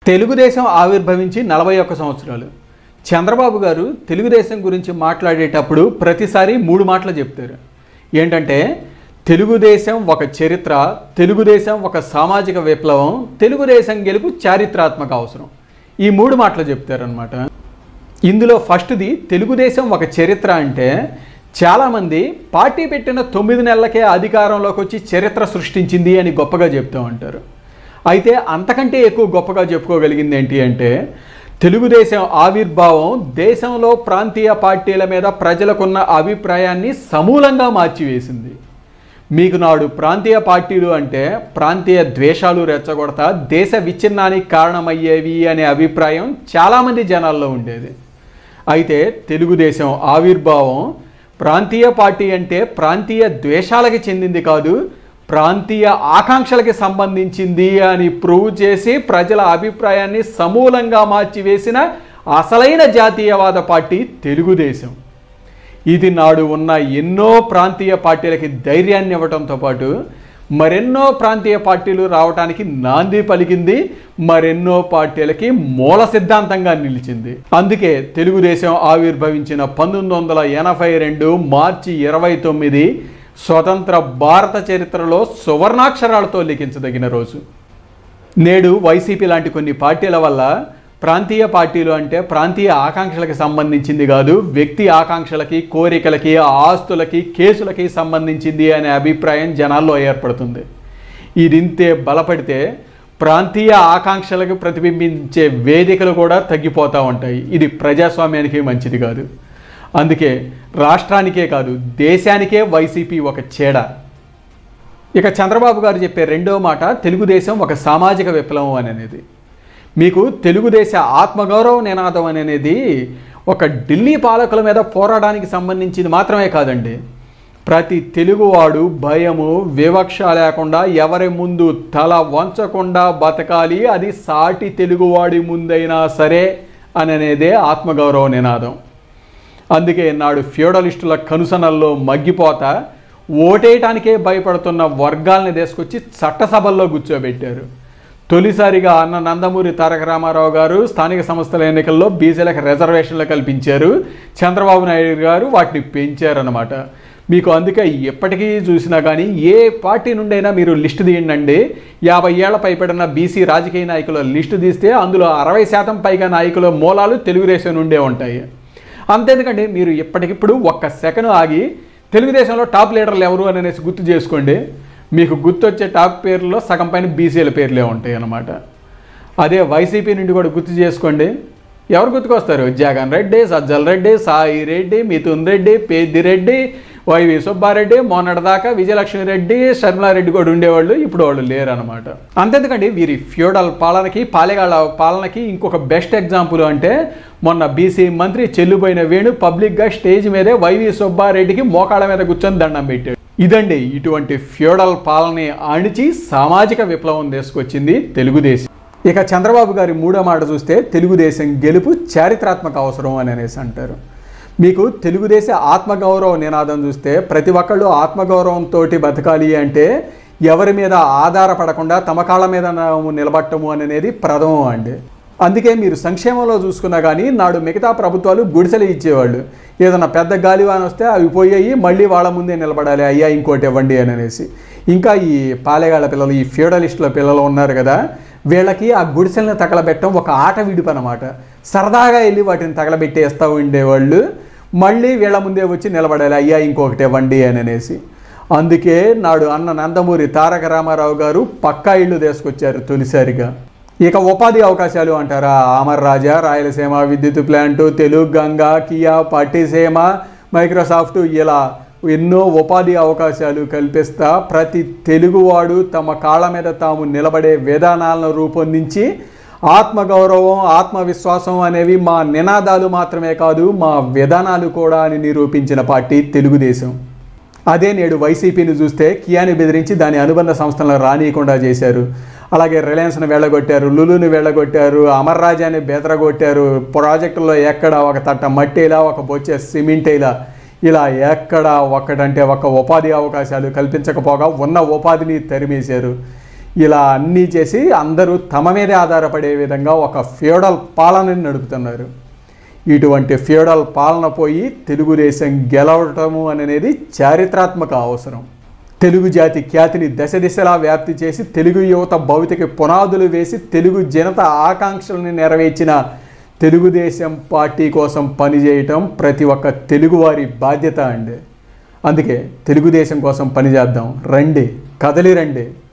తెలుగుదేశం ఆవిర్భవించి నలభై ఒక్క సంవత్సరాలు చంద్రబాబు గారు తెలుగుదేశం గురించి మాట్లాడేటప్పుడు ప్రతిసారి మూడు మాటలు చెప్తారు ఏంటంటే తెలుగుదేశం ఒక చరిత్ర తెలుగుదేశం ఒక సామాజిక విప్లవం తెలుగుదేశం గెలుపు చారిత్రాత్మక అవసరం ఈ మూడు మాటలు చెప్తారనమాట ఇందులో ఫస్ట్ది తెలుగుదేశం ఒక చరిత్ర అంటే చాలామంది పార్టీ పెట్టిన తొమ్మిది నెలలకే అధికారంలోకి వచ్చి చరిత్ర సృష్టించింది అని గొప్పగా చెప్తూ ఉంటారు అయితే అంతకంటే ఎక్కువ గొప్పగా చెప్పుకోగలిగింది ఏంటి అంటే తెలుగుదేశం ఆవిర్భావం దేశంలో ప్రాంతీయ పార్టీల మీద ప్రజలకున్న అభిప్రాయాన్ని సమూలంగా మార్చివేసింది మీకు నాడు ప్రాంతీయ పార్టీలు అంటే ప్రాంతీయ ద్వేషాలు రెచ్చగొడతా దేశ విచ్ఛిన్నానికి కారణమయ్యేవి అనే అభిప్రాయం చాలామంది జనాల్లో ఉండేది అయితే తెలుగుదేశం ఆవిర్భావం ప్రాంతీయ పార్టీ అంటే ప్రాంతీయ ద్వేషాలకి చెందింది కాదు ప్రాంతీయ ఆకాంక్షలకి సంబంధించింది అని ప్రూవ్ చేసి ప్రజల అభిప్రాయాన్ని సమూలంగా మార్చివేసిన అసలైన జాతీయవాద పార్టీ తెలుగుదేశం ఇది నాడు ఉన్న ఎన్నో ప్రాంతీయ పార్టీలకి ధైర్యాన్ని ఇవ్వడంతో పాటు మరెన్నో ప్రాంతీయ పార్టీలు రావడానికి నాంది పలికింది మరెన్నో పార్టీలకి మూల సిద్ధాంతంగా నిలిచింది అందుకే తెలుగుదేశం ఆవిర్భవించిన పంతొమ్మిది వందల ఎనభై రెండు మార్చి ఇరవై తొమ్మిది స్వతంత్ర భారత చరిత్రలో సువర్ణాక్షరాలతో లిఖించదగిన రోజు నేడు వైసీపీ లాంటి కొన్ని పార్టీల వల్ల ప్రాంతీయ పార్టీలు అంటే ప్రాంతీయ ఆకాంక్షలకు సంబంధించింది కాదు వ్యక్తి ఆకాంక్షలకి కోరికలకి ఆస్తులకి కేసులకి సంబంధించింది అనే అభిప్రాయం జనాల్లో ఏర్పడుతుంది ఇదింతే బలపడితే ప్రాంతీయ ఆకాంక్షలకు ప్రతిబింబించే వేదికలు కూడా తగ్గిపోతూ ఉంటాయి ఇది ప్రజాస్వామ్యానికి మంచిది కాదు అందుకే రాష్ట్రానికే కాదు దేశానికే వైసీపీ ఒక చేడ ఇక చంద్రబాబు గారు చెప్పే రెండో మాట తెలుగుదేశం ఒక సామాజిక విప్లవం అని అనేది మీకు తెలుగుదేశ ఆత్మగౌరవ నినాదం అని అనేది ఒక ఢిల్లీ పాలకుల మీద పోరాడానికి సంబంధించింది మాత్రమే కాదండి ప్రతి తెలుగువాడు భయము వివక్ష లేకుండా ఎవరి ముందు తల వంచకుండా బతకాలి అది సాటి తెలుగువాడి ముందైనా సరే అని అనేదే ఆత్మగౌరవ నినాదం అందుకే నాడు ఫ్యూడలిస్టుల కనుసనల్లో మగ్గిపోతా ఓటేయటానికే భయపడుతున్న వర్గాల్ని తీసుకొచ్చి చట్టసభల్లో కూర్చోబెట్టారు తొలిసారిగా అన్న నందమూరి తారక రామారావు గారు స్థానిక సంస్థల ఎన్నికల్లో బీసీలకు రిజర్వేషన్లు కల్పించారు చంద్రబాబు నాయుడు గారు వాటిని పెంచారనమాట మీకు అందుకే ఎప్పటికీ చూసినా కానీ ఏ పార్టీ నుండైనా మీరు లిస్టు తీయండి యాభై ఏళ్ల పైపడిన బీసీ రాజకీయ నాయకుల లిస్టు తీస్తే అందులో అరవై శాతం పైగా నాయకుల మూలాలు తెలుగుదేశం నుండే ఉంటాయి అంతేందుకండి మీరు ఇప్పటికిప్పుడు ఒక్క సెకండ్ ఆగి తెలుగుదేశంలో టాప్ లీడర్లు ఎవరు అని అనేసి గుర్తు చేసుకోండి మీకు గుర్తొచ్చే టాప్ పేర్లలో సగం పైన బీసీల పేర్లే ఉంటాయి అన్నమాట అదే వైసీపీ నుండి కూడా గుర్తు చేసుకోండి ఎవరు గుర్తుకొస్తారు జగన్ రెడ్డి సజ్జల్ రెడ్డి సాయి రెడ్డి మిథున్ రెడ్డి పెద్దిరెడ్డి వైవి సుబ్బారెడ్డి మొన్నటిదాకా విజయలక్ష్మి రెడ్డి శర్మిలారెడ్డి కూడా ఉండేవాళ్ళు ఇప్పుడు వాళ్ళు లేరు అనమాట అంతేందుకండి వీరి ఫ్యూడల్ పాలనకి పాలెగాళ్ళ పాలనకి ఇంకొక బెస్ట్ ఎగ్జాంపుల్ అంటే మొన్న బీసీ మంత్రి చెల్లుపోయిన వేణు పబ్లిక్గా స్టేజ్ మీదే వైవి సుబ్బారెడ్డికి మోకాళ్ళ మీద కూర్చొని దండం పెట్టాడు ఇదండి ఇటువంటి ఫ్యూడల్ పాలనని అణిచి సామాజిక విప్లవం తీసుకొచ్చింది తెలుగుదేశం ఇక చంద్రబాబు గారి మూడో మాట చూస్తే తెలుగుదేశం గెలుపు చారిత్రాత్మక అవసరం అని అనేసి అంటారు మీకు తెలుగుదేశ ఆత్మగౌరవ నినాదం చూస్తే ప్రతి ఒక్కళ్ళు ఆత్మగౌరవంతో బతకాలి అంటే ఎవరి మీద ఆధారపడకుండా తమ కాళ్ళ మీద నిలబట్టము అనేది ప్రథమం అండి అందుకే మీరు సంక్షేమంలో చూసుకున్నా కానీ నాడు మిగతా ప్రభుత్వాలు గుడిసెలు ఇచ్చేవాళ్ళు ఏదైనా పెద్ద గాలివాన వస్తే అవి పోయాయి మళ్ళీ వాళ్ళ ముందే నిలబడాలి అయ్యా ఇంకోటి ఇవ్వండి అని అనేసి ఇంకా ఈ పాలెగాళ్ళ పిల్లలు ఈ ఫ్యూడలిస్టుల పిల్లలు ఉన్నారు కదా వీళ్ళకి ఆ గుడిసెలను తగలబెట్టడం ఒక ఆట విడుపు అనమాట సరదాగా వెళ్ళి వాటిని తగలబెట్టేస్తూ ఉండేవాళ్ళు మళ్ళీ వీళ్ళ ముందే వచ్చి నిలబడాలి అయ్యా ఇంకొకటి ఇవ్వండి అని అనేసి అందుకే నాడు అన్న నందమూరి తారక రామారావు గారు పక్కా ఇళ్ళు తీసుకొచ్చారు తొలిసారిగా ఇక ఉపాధి అవకాశాలు అంటారా అమర్ రాజా రాయలసీమ విద్యుత్ plant Telugu Ganga Kia Pattiseema Microsoft ఇలా ఎన్నో ఉపాధి అవకాశాలు కల్పిస్తా ప్రతి తెలుగువాడు తమ కాళ్ళ మీద తాము నిలబడే విధానాలను రూపొందించి ఆత్మగౌరవం ఆత్మవిశ్వాసం అనేవి మా నినాదాలు మాత్రమే కాదు మా విధానాలు కూడా అని నిరూపించిన పార్టీ తెలుగుదేశం అదే నేడు వైసీపీని చూస్తే కియాని బెదిరించి దాని అనుబంధ సంస్థలను రానియకుండా చేశారు అలాగే రిలయన్స్ను వెళ్ళగొట్టారు లులుని వెళ్ళగొట్టారు అమర్ రాజాని బెదరగొట్టారు ప్రాజెక్టుల్లో ఎక్కడ ఒక తట్ట మట్టేలా ఒక బొచ్చే సిమెంటేలా ఇలా ఎక్కడ ఒక్కటంటే ఒక ఉపాధి అవకాశాలు కల్పించకపోగా ఉన్న ఉపాధిని తరిమేశారు ఇలా అన్నీ చేసి అందరూ తమ మీదే ఆధారపడే విధంగా ఒక ఫ్యూడల్ పాలనని నడుపుతున్నారు ఇటువంటి ఫ్యూడల్ పాలన పోయి తెలుగుదేశం గెలవటము అనేది చారిత్రాత్మక అవసరం తెలుగు జాతి ఖ్యాతిని దశ దిశలా వ్యాప్తి చేసి తెలుగు యువత భవితకి పునాదులు వేసి తెలుగు జనత ఆకాంక్షలను నెరవేర్చిన తెలుగుదేశం పార్టీ కోసం పనిచేయటం ప్రతి ఒక్క తెలుగువారి బాధ్యత అండి అందుకే తెలుగుదేశం కోసం పనిచేద్దాం రండి కదలి రండి